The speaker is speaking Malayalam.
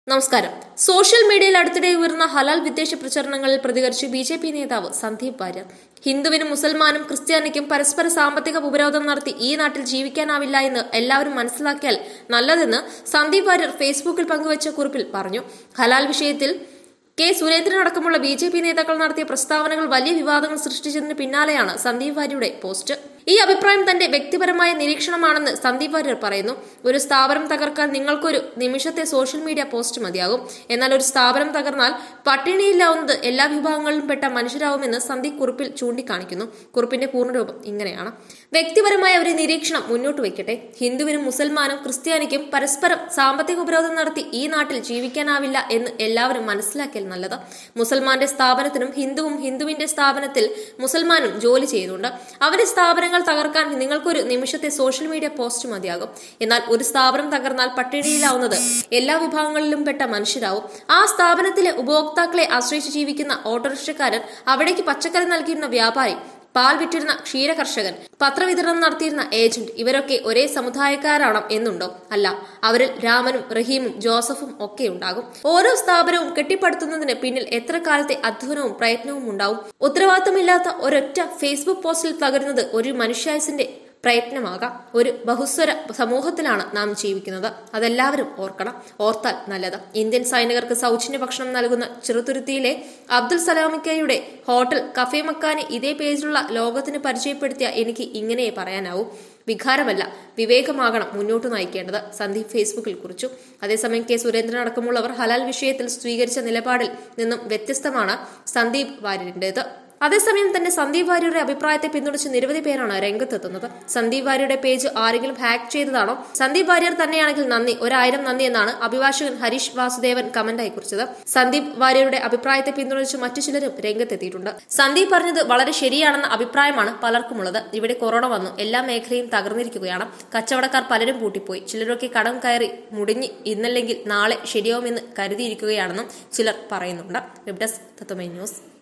നമസ്കാരം സോഷ്യൽ മീഡിയയിൽ അടുത്തിടെ ഉയർന്ന ഹലാൽ വിദ്വേഷ പ്രചരണങ്ങളിൽ പ്രതികരിച്ച് ബി ജെ പി നേതാവ് സന്ദീപ് വാര്യർ ഹിന്ദുവിനും മുസൽമാനും ക്രിസ്ത്യാനിക്കും പരസ്പര സാമ്പത്തിക ഉപരോധം നടത്തി ഈ നാട്ടിൽ ജീവിക്കാനാവില്ല എന്ന് എല്ലാവരും മനസ്സിലാക്കിയാൽ നല്ലതെന്ന് സന്ദീപ് വാര്യർ ഫേസ്ബുക്കിൽ പങ്കുവച്ച കുറിപ്പിൽ പറഞ്ഞു ഹലാൽ വിഷയത്തിൽ കെ സുരേന്ദ്രൻ അടക്കമുള്ള ബി ജെ പി നേതാക്കൾ നടത്തിയ പ്രസ്താവനകൾ വലിയ വിവാദങ്ങൾ സൃഷ്ടിച്ചതിന് പിന്നാലെയാണ് സന്ദീപ് വാര്യരുടെ പോസ്റ്റ് ഈ അഭിപ്രായം തന്റെ വ്യക്തിപരമായ നിരീക്ഷണമാണെന്ന് സന്ദീപ് വാര്യർ പറയുന്നു ഒരു സ്ഥാപനം തകർക്കാൻ നിങ്ങൾക്കൊരു നിമിഷത്തെ സോഷ്യൽ മീഡിയ പോസ്റ്റ് മതിയാകും എന്നാൽ ഒരു സ്ഥാപനം തകർന്നാൽ പട്ടിണിയില്ലാവുന്നത് എല്ലാ വിഭാഗങ്ങളിലും പെട്ട മനുഷ്യരാവുമെന്ന് സന്ദീപ് കുറിപ്പിൽ ചൂണ്ടിക്കാണിക്കുന്നു കുറിപ്പിന്റെ പൂർണ്ണരൂപം ഇങ്ങനെയാണ് വ്യക്തിപരമായ ഒരു നിരീക്ഷണം മുന്നോട്ട് വയ്ക്കട്ടെ ഹിന്ദുവിനും മുസൽമാനും ക്രിസ്ത്യാനിക്കും പരസ്പരം സാമ്പത്തിക ഉപരോധം നടത്തി ഈ നാട്ടിൽ ജീവിക്കാനാവില്ല എന്ന് എല്ലാവരും മനസ്സിലാക്കിയാൽ നല്ലത് മുസൽമാന്റെ സ്ഥാപനത്തിനും ഹിന്ദുവും ഹിന്ദുവിന്റെ സ്ഥാപനത്തിൽ മുസൽമാനും ജോലി ചെയ്യുന്നുണ്ട് അവരുടെ സ്ഥാപനങ്ങൾ തകർക്കാൻ നിങ്ങൾക്കൊരു നിമിഷത്തെ സോഷ്യൽ മീഡിയ പോസ്റ്റ് മതിയാകും എന്നാൽ ഒരു സ്ഥാപനം തകർന്നാൽ പട്ടിണിയിലാവുന്നത് എല്ലാ വിഭാഗങ്ങളിലും പെട്ട മനുഷ്യരാവും ആ സ്ഥാപനത്തിലെ ഉപഭോക്താക്കളെ ആശ്രയിച്ച് ജീവിക്കുന്ന ഓട്ടോറിക്ഷക്കാരൻ അവിടേക്ക് പച്ചക്കറി നൽകിയിരുന്ന വ്യാപാരി പാൽ വിറ്റിരുന്ന ക്ഷീരകർഷകൻ പത്രവിതരണം നടത്തിയിരുന്ന ഏജന്റ് ഇവരൊക്കെ ഒരേ സമുദായക്കാരാണ് എന്നുണ്ടോ അല്ല അവരിൽ രാമനും റഹീമും ജോസഫും ഒക്കെ ഉണ്ടാകും ഓരോ സ്ഥാപനവും കെട്ടിപ്പടുത്തുന്നതിന് പിന്നിൽ എത്ര കാലത്തെ അധ്വാനവും പ്രയത്നവും ഉണ്ടാവും ഉത്തരവാദിത്തമില്ലാത്ത ഒരൊറ്റ ഫേസ്ബുക്ക് പോസ്റ്റിൽ തകരുന്നത് ഒരു മനുഷ്യായുസിന്റെ പ്രയത്നമാകാം ഒരു ബഹുസ്വര സമൂഹത്തിലാണ് നാം ജീവിക്കുന്നത് അതെല്ലാവരും ഓർക്കണം ഓർത്താൽ നല്ലത് ഇന്ത്യൻ സൈനികർക്ക് സൗജന്യ ഭക്ഷണം നൽകുന്ന ചെറുതുരുത്തിയിലെ അബ്ദുൽ സലാമിക്കയുടെ ഹോട്ടൽ കഫേ മക്കാനെ ഇതേ പേജിലുള്ള ലോകത്തിന് പരിചയപ്പെടുത്തിയ എനിക്ക് ഇങ്ങനെ പറയാനാവൂ വികാരമല്ല വിവേകമാകണം മുന്നോട്ട് നയിക്കേണ്ടത് സന്ദീപ് ഫേസ്ബുക്കിൽ കുറിച്ചു അതേസമയം കെ സുരേന്ദ്രൻ അടക്കമുള്ളവർ ഹലാൽ വിഷയത്തിൽ സ്വീകരിച്ച നിലപാടിൽ നിന്നും വ്യത്യസ്തമാണ് സന്ദീപ് വാര്യരുടേത് അതേസമയം തന്നെ സന്ദീപ് വാര്യരുടെ അഭിപ്രായത്തെ പിന്തുണച്ച് നിരവധി പേരാണ് രംഗത്തെത്തുന്നത് സന്ദീപ് വാര്യരുടെ പേജ് ആരെങ്കിലും ഹാക്ക് ചെയ്തതാണോ സന്ദീപ് വാര്യർ തന്നെയാണെങ്കിൽ നന്ദി ഒരായിരം നന്ദി എന്നാണ് അഭിഭാഷകൻ ഹരീഷ് വാസുദേവൻ കമന്റായി കുറിച്ചത് സന്ദീപ് വാര്യരുടെ അഭിപ്രായത്തെ പിന്തുണച്ച് മറ്റു ചിലരും രംഗത്തെത്തിയിട്ടുണ്ട് സന്ദീപ് പറഞ്ഞത് വളരെ ശരിയാണെന്ന അഭിപ്രായമാണ് പലർക്കുമുള്ളത് ഇവിടെ കൊറോണ വന്നു എല്ലാ മേഖലയും തകർന്നിരിക്കുകയാണ് കച്ചവടക്കാർ പലരും പൂട്ടിപ്പോയി ചിലരൊക്കെ കടം കയറി മുടിഞ്ഞ് ഇന്നല്ലെങ്കിൽ നാളെ ശരിയാവുമെന്ന് കരുതിയിരിക്കുകയാണെന്നും ചിലർ പറയുന്നുണ്ട് വെബ് ഡെസ്ക് തത്വമേ ന്യൂസ്